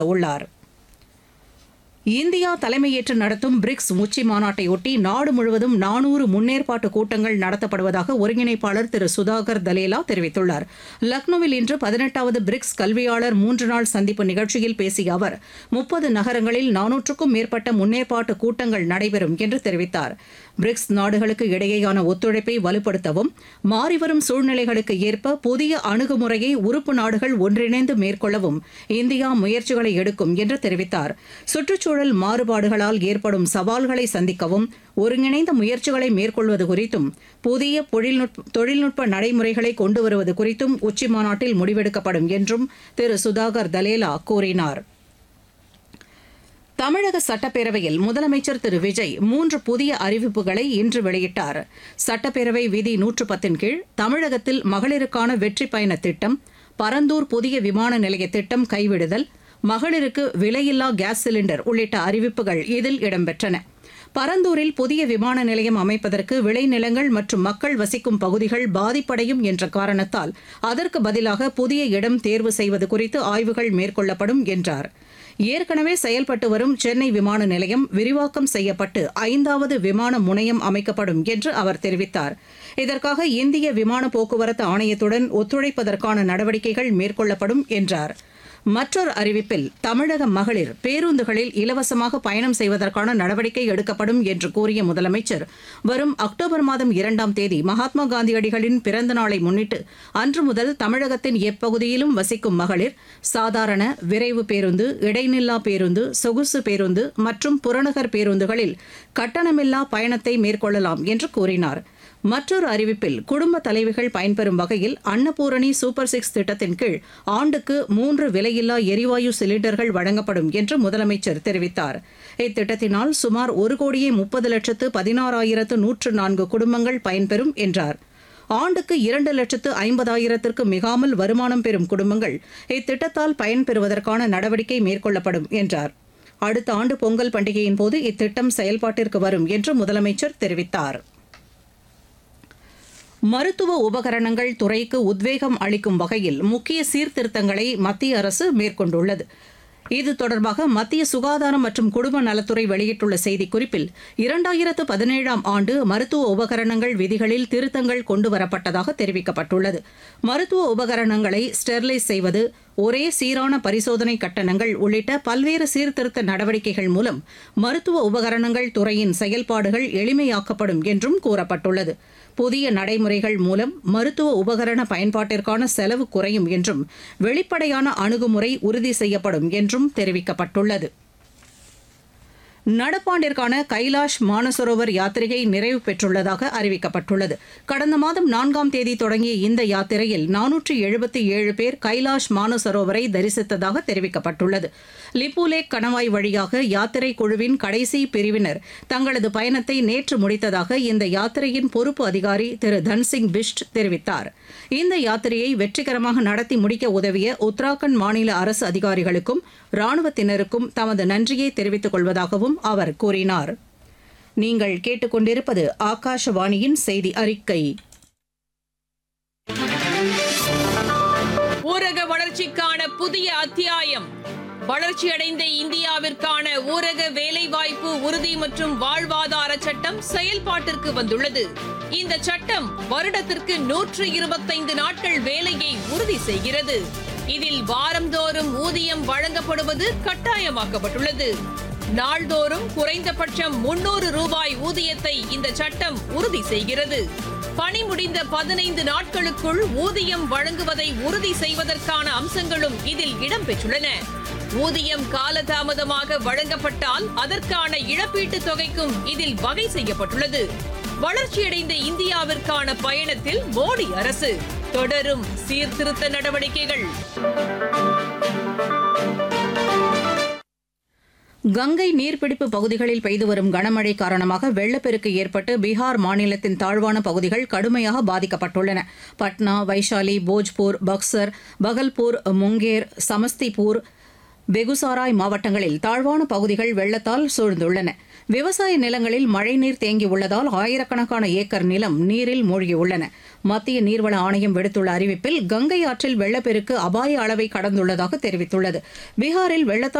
உள்ளார் இந்தியா தலைமையேற்று நடத்தும் பிரிக்ஸ் உச்சி மாநாட்டையொட்டி நாடு முழுவதும் நானூறு முன்னேற்பாட்டு கூட்டங்கள் நடத்தப்படுவதாக ஒருங்கிணைப்பாளர் திரு சுதாகர் தலேலா தெரிவித்துள்ளார் லக்னோவில் இன்று பதினெட்டாவது பிரிக்ஸ் கல்வியாளர் மூன்று நாள் சந்திப்பு நிகழ்ச்சியில் பேசிய அவர் முப்பது நகரங்களில் நானூற்றுக்கும் மேற்பட்ட முன்னேற்பாட்டு கூட்டங்கள் நடைபெறும் என்று தெரிவித்தார் பிரிக்ஸ் நாடுகளுக்கு இடையேயான ஒத்துழைப்பை வலுப்படுத்தவும் மாறிவரும் சூழ்நிலைகளுக்கு ஏற்ப புதிய அணுகுமுறையை உறுப்பு நாடுகள் ஒன்றிணைந்து மேற்கொள்ளவும் இந்தியா முயற்சிகளை எடுக்கும் என்று தெரிவித்தார் சுற்றுச்சூழல் மாறுபாடுகளால் ஏற்படும் சவால்களை சந்திக்கவும் ஒருங்கிணைந்த முயற்சிகளை மேற்கொள்வது குறித்தும் புதிய பொழில்நுட்ப தொழில்நுட்ப நடைமுறைகளை கொண்டு வருவது குறித்தும் உச்சிமாநாட்டில் முடிவெடுக்கப்படும் என்றும் திரு சுதாகர் தலேலா கூறினார் தமிழக சட்டப்பேரவையில் முதலமைச்சர் திரு விஜய் மூன்று புதிய அறிவிப்புகளை இன்று வெளியிட்டார் சட்டப்பேரவை விதி நூற்று பத்தின் கீழ் தமிழகத்தில் மகளிருக்கான வெற்றி பயண திட்டம் பரந்தூர் புதிய விமான நிலைய திட்டம் கைவிடுதல் மகளிருக்கு விலையில்லா கேஸ் சிலிண்டர் உள்ளிட்ட அறிவிப்புகள் இதில் இடம்பெற்றன பரந்தூரில் புதிய விமான நிலையம் அமைப்பதற்கு விளைநிலங்கள் மற்றும் மக்கள் வசிக்கும் பகுதிகள் பாதிப்படையும் என்ற காரணத்தால் அதற்கு பதிலாக புதிய இடம் தேர்வு செய்வது குறித்து ஆய்வுகள் மேற்கொள்ளப்படும் என்றார் ஏற்கனவே செயல்பட்டு வரும் சென்னை விமான நிலையம் விரிவாக்கம் செய்யப்பட்டு ஐந்தாவது விமான முனையம் அமைக்கப்படும் என்று அவர் தெரிவித்தார் இதற்காக இந்திய விமான போக்குவரத்து ஆணையத்துடன் ஒத்துழைப்பதற்கான நடவடிக்கைகள் மேற்கொள்ளப்படும் என்றார் மற்றொரு அறிவிப்பில் தமிழக மகளிர் பேருந்துகளில் இலவசமாக பயணம் செய்வதற்கான நடவடிக்கை எடுக்கப்படும் என்று கூறிய முதலமைச்சர் வரும் அக்டோபர் மாதம் இரண்டாம் தேதி மகாத்மா காந்தியடிகளின் பிறந்த நாளை முன்னிட்டு அன்று முதல் தமிழகத்தின் எப்பகுதியிலும் வசிக்கும் மகளிர் சாதாரண விரைவு பேருந்து இடைநில்லா பேருந்து சொகுசு பேருந்து மற்றும் புறநகர் பேருந்துகளில் கட்டணமில்லா பயணத்தை மேற்கொள்ளலாம் என்று கூறினார் மற்றொரு அறிவிப்பில் குடும்ப தலைவிகள் பயன்பெறும் வகையில் அன்னபூரணி சூப்பர் சிக்ஸ் திட்டத்தின் கீழ் ஆண்டுக்கு மூன்று விலையில்லா எரிவாயு சிலிண்டர்கள் வழங்கப்படும் என்று முதலமைச்சர் தெரிவித்தார் இத்திட்டத்தினால் சுமார் ஒரு கோடியே முப்பது லட்சத்து பதினாறாயிரத்து நூற்று நான்கு குடும்பங்கள் பயன்பெறும் என்றார் ஆண்டுக்கு இரண்டு லட்சத்து ஐம்பதாயிரத்திற்கு மிகாமல் வருமானம் பெறும் குடும்பங்கள் இத்திட்டத்தால் பயன்பெறுவதற்கான நடவடிக்கை மேற்கொள்ளப்படும் என்றார் அடுத்த ஆண்டு பொங்கல் பண்டிகையின் போது இத்திட்டம் செயல்பாட்டிற்கு வரும் என்று முதலமைச்சர் தெரிவித்தார் மருத்துவ உபகரணங்கள் துறைக்கு உத்வேகம் அளிக்கும் வகையில் முக்கிய சீர்திருத்தங்களை மத்திய அரசு மேற்கொண்டுள்ளது இது தொடர்பாக மத்திய சுகாதாரம் மற்றும் குடும்ப நலத்துறை வெளியிட்டுள்ள செய்திக்குறிப்பில் இரண்டாயிரத்து பதினேழாம் ஆண்டு மருத்துவ உபகரணங்கள் விதிகளில் திருத்தங்கள் கொண்டுவரப்பட்டதாக தெரிவிக்கப்பட்டுள்ளது மருத்துவ உபகரணங்களை ஸ்டெர்லைஸ் செய்வது ஒரே சீரான பரிசோதனை கட்டணங்கள் உள்ளிட்ட பல்வேறு சீர்திருத்த நடவடிக்கைகள் மூலம் மருத்துவ உபகரணங்கள் துறையின் செயல்பாடுகள் எளிமையாக்கப்படும் என்றும் கூறப்பட்டுள்ளது புதிய நடைமுறைகள் மூலம் மருத்துவ உபகரண பயன்பாட்டிற்கான செலவு குறையும் என்றும் வெளிப்படையான அணுகுமுறை உறுதி செய்யப்படும் என்றும் தெரிவிக்கப்பட்டுள்ளது நடப்பாண்டிற்கான கைலாஷ் மானசரோவர் யாத்திரையை நிறைவு பெற்றுள்ளதாக அறிவிக்கப்பட்டுள்ளது கடந்த மாதம் நான்காம் தேதி தொடங்கிய இந்த யாத்திரையில் நானூற்றி எழுபத்தி ஏழு பேர் கைலாஷ் மானசரோவரை தரிசித்ததாக தெரிவிக்கப்பட்டுள்ளது லிப்புலேக் கணவாய் வழியாக யாத்திரை குழுவின் கடைசி பிரிவினர் தங்களது பயணத்தை நேற்று முடித்ததாக இந்த யாத்திரையின் பொறுப்பு அதிகாரி திரு தன்சிங் பிஷ்ட் தெரிவித்தார் இந்த யாத்திரையை வெற்றிகரமாக நடத்தி முடிக்க உதவிய உத்தராகண்ட் மாநில அரசு அதிகாரிகளுக்கும் ராணுவத்தினருக்கும் தமது நன்றியை தெரிவித்துக் கொள்வதாகவும் அவர் கூறினார் நீங்கள் கேட்டுக்கொண்டிருப்பது ஆகாஷவாணியின் செய்தி அறிக்கை ஊரக வளர்ச்சிக்கான புதிய அத்தியாயம் வளர்ச்சியடைந்த இந்தியாவிற்கான ஊரக வேலைவாய்ப்பு உறுதி மற்றும் வாழ்வாதார சட்டம் செயல்பாட்டிற்கு வந்துள்ளது இந்த சட்டம் வருடத்திற்கு நூற்று இருபத்தைந்து நாட்கள் வேலையை உறுதி செய்கிறது இதில் வாரந்தோறும் ஊதியம் வழங்கப்படுவது கட்டாயமாக்கப்பட்டுள்ளது நாள்தோறும் குறைந்தபட்சம் முன்னூறு ரூபாய் ஊதியத்தை இந்த சட்டம் உறுதி செய்கிறது பணி முடிந்த பதினைந்து நாட்களுக்குள் ஊதியம் வழங்குவதை உறுதி செய்வதற்கான அம்சங்களும் இதில் இடம்பெற்றுள்ளன ஊதியம் காலதாமதமாக வழங்கப்பட்டால் அதற்கான இழப்பீட்டுத் தொகைக்கும் இதில் வகை செய்யப்பட்டுள்ளது வளர்ச்சியடைந்த இந்தியாவிற்கான பயணத்தில் மோடி அரசு தொடரும் சீர்திருத்த நடவடிக்கைகள் கங்கை நீர்பிடிப்பு பகுதிகளில் பெய்து வரும் கனமழை காரணமாக வெள்ளப்பெருக்கு ஏற்பட்டு பீகார் மாநிலத்தின் தாழ்வான பகுதிகள் கடுமையாக பாதிக்கப்பட்டுள்ளன பட்னா வைஷாலி போஜ்பூர் பக்சர் பகல்பூர் முங்கேர் சமஸ்திபூர் பெகுசாராய் மாவட்டங்களில் தாழ்வான பகுதிகள் வெள்ளத்தால் சூழ்ந்துள்ளன விவசாய நிலங்களில் மழைநீர் தேங்கியுள்ளதால் ஆயிரக்கணக்கான ஏக்கர் நிலம் நீரில் மூழ்கியுள்ளன மத்திய நீர்வள ஆணையம் விடுத்துள்ள அறிவிப்பில் கங்கை ஆற்றில் வெள்ளப்பெருக்கு அபாய அளவை கடந்துள்ளதாக தெரிவித்துள்ளது பீகாரில் வெள்ளத்தால்